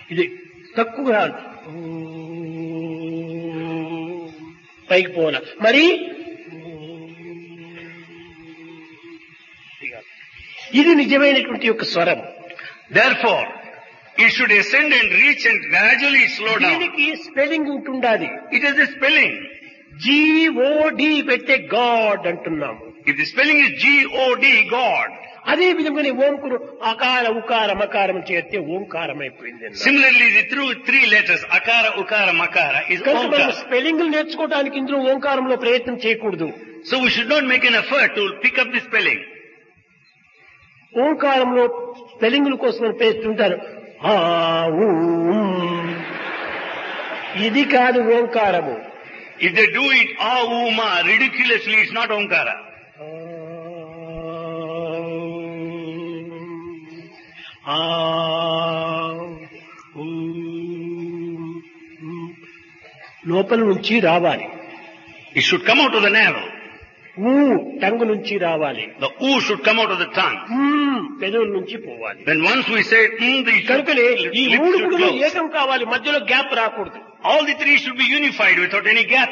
ఇది తక్కువగా పైకి పోవాల మరి ఇది నిజమైనటువంటి యొక్క స్వరం Therefore, it should ascend and reach and gradually slow down. దీనికి స్పెల్లింగ్ ఉంటుండాది It has a spelling. G O D పెట్టే గాడ్ అంటున్నాము If the spelling is G-O-D, God. అదే విధంగానే ఓంకురు అకార ఉకార మకారం చేస్తే ఓంకారం అయిపోయింది అన్నారు. Similarly, the through three letters, Akara, Ukara, Makara, is కనుక మనం Omkara. స్పెల్లింగ్ నేర్చుకోవడానికి ఇందులో ఓంకారంలో ప్రయత్నం చేయకూడదు So we should not make an effort to pick up the spelling. ఓంకారంలో స్పెల్లింగ్ల కోసం పేస్తుంటారు ఆ, ఊ, ఉమ్. ఇది కాదు ఓంకారము If they do it ah, oo, ma, ridiculously, it's not Omkara. ఆ, ఊ, ఉమ్. లోపల నుంచి రావాలి It should come out of the navel. ఊ టంగు నుంచి రావాలి The oo should come out of the tongue. ఉమ్, పెదవుల నుంచి పోవాలి When once we say mm, the కనుకనే ఈ lips మూడు should కూడా close. ఏకం కావాలి మధ్యలో గ్యాప్ రాకూడదు All the three should be unified without any gap